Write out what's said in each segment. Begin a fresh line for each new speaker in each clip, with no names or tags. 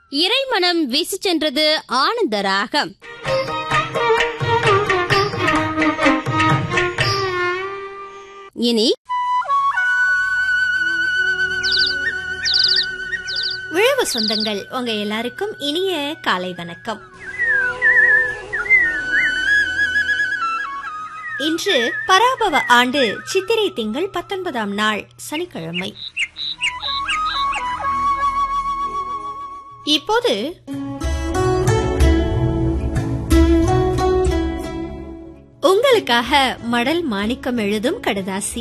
இறைமனம் வீசிச் சென்றது ஆனந்த ராகம் இனி
உழவு சொந்தங்கள் உங்க எல்லாருக்கும் இனிய காலை வணக்கம் இன்று பராபவ ஆண்டு சித்திரை திங்கள் பத்தொன்பதாம் நாள் சனிக்கிழமை இப்போது உங்களுக்காக மடல் மாணிக்கம் எழுதும் கடுதாசி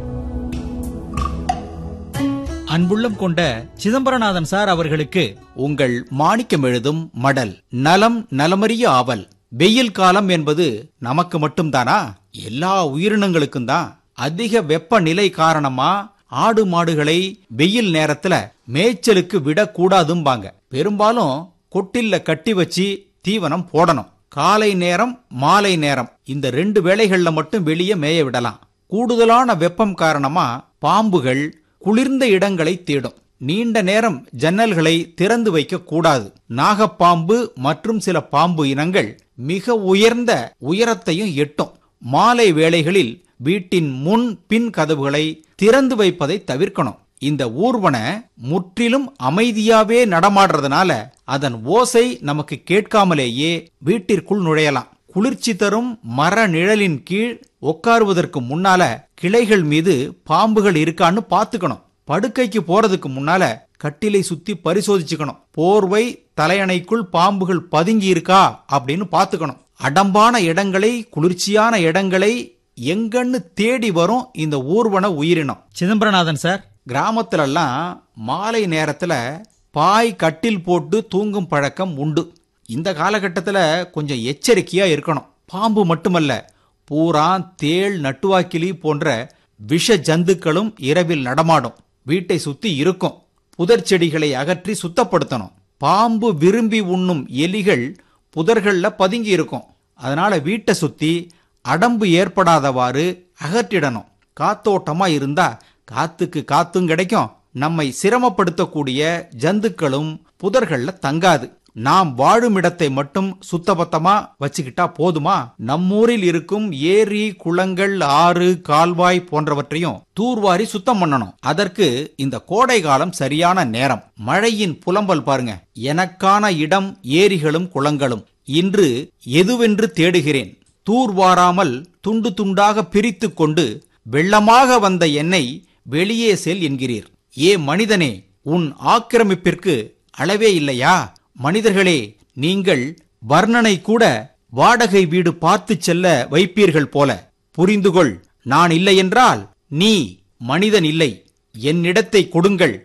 அன்புள்ளம் கொண்ட சிதம்பரநாதன் சார் அவர்களுக்கு
உங்கள் மாணிக்கம் எழுதும் மடல் நலம் நலமறிய ஆவல் வெயில் காலம் என்பது நமக்கு மட்டும்தானா எல்லா உயிரினங்களுக்கும் தான் அதிக வெப்பநிலை காரணமா ஆடு மாடுகளை வெயில் நேரத்துல மேய்ச்சலுக்கு விடக்கூடாதும்பாங்க பெரும்பாலும் கொட்டில்ல கட்டி வச்சு தீவனம் போடணும் காலை நேரம் மாலை நேரம் இந்த ரெண்டு வேளைகள்ல மட்டும் வெளியே மேய விடலாம் கூடுதலான வெப்பம் காரணமா பாம்புகள் குளிர்ந்த இடங்களை தேடும் நீண்ட நேரம் ஜன்னல்களை திறந்து வைக்க கூடாது நாகப்பாம்பு மற்றும் சில பாம்பு இனங்கள் மிக உயர்ந்த உயரத்தையும் எட்டும் மாலை வேளைகளில் வீட்டின் முன் பின் கதவுகளை திறந்து வைப்பதை தவிர்க்கணும் இந்த ஊர்வன முற்றிலும் அமைதியாவே நடமாடுறதுனால அதன் ஓசை நமக்கு கேட்காமலேயே வீட்டிற்குள் நுழையலாம் குளிர்ச்சி தரும் மர நிழலின் கீழ் உட்காருவதற்கு முன்னால கிளைகள் மீது பாம்புகள் இருக்கான்னு பாத்துக்கணும் படுக்கைக்கு போறதுக்கு முன்னால கட்டிலை சுத்தி பரிசோதிச்சுக்கணும் போர்வை தலையணைக்குள் பாம்புகள் பதுங்கி இருக்கா அப்படின்னு பாத்துக்கணும் அடம்பான இடங்களை குளிர்ச்சியான இடங்களை எங்கன்னு தேடி வரும் இந்த ஊர்வன உயிரினம்
சிதம்பரநாதன் சார்
கிராமத்துலலாம் மாலை நேரத்துல பாய் கட்டில் போட்டு தூங்கும் பழக்கம் உண்டு இந்த காலகட்டத்துல கொஞ்சம் எச்சரிக்கையா இருக்கணும் பாம்பு மட்டுமல்ல பூரா தேள் நட்டுவாக்கிலி போன்ற விஷ ஜந்துக்களும் இரவில் நடமாடும் வீட்டை சுத்தி இருக்கும் புதர் செடிகளை அகற்றி சுத்தப்படுத்தணும் பாம்பு விரும்பி உண்ணும் எலிகள் புதர்கள்ல பதுங்கி இருக்கும் அதனால வீட்டை சுத்தி அடம்பு ஏற்படாதவாறு அகற்றிடணும் காத்தோட்டமா இருந்தா காத்துக்கு காத்தும் கிடைக்கும் நம்மை சிரமப்படுத்தக்கூடிய ஜந்துக்களும் புதர்கள்ல தங்காது நாம் வாழும் இடத்தை மட்டும் சுத்தபத்தமா வச்சுக்கிட்டா போதுமா நம்மூரில் இருக்கும் ஏரி குளங்கள் ஆறு கால்வாய் போன்றவற்றையும் தூர்வாரி சுத்தம் பண்ணணும் அதற்கு இந்த கோடை காலம் சரியான நேரம் மழையின் புலம்பல் பாருங்க எனக்கான இடம் ஏரிகளும் குளங்களும் இன்று எதுவென்று தேடுகிறேன் தூர்வாராமல் துண்டு துண்டாக பிரித்து கொண்டு வெள்ளமாக வந்த என்னை வெளியே செல் என்கிறீர் ஏ மனிதனே உன் ஆக்கிரமிப்பிற்கு அளவே இல்லையா மனிதர்களே நீங்கள் வர்ணனை கூட வாடகை வீடு பார்த்துச் செல்ல வைப்பீர்கள் போல புரிந்துகொள் நான் இல்லையென்றால் நீ மனிதன் இல்லை என்னிடத்தை கொடுங்கள்